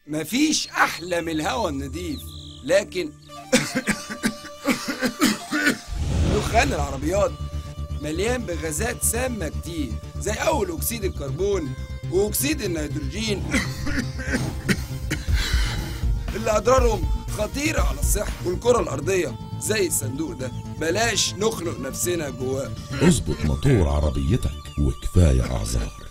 مفيش احلى من الهواء النظيف لكن دخان العربيات مليان بغازات سامة كتير زي أول أكسيد الكربون وأكسيد النيتروجين اللي أضرارهم خطيرة على الصحة والكرة الأرضية زي الصندوق ده بلاش نخنق نفسنا جواه اظبط موتور عربيتك وكفاية أعذار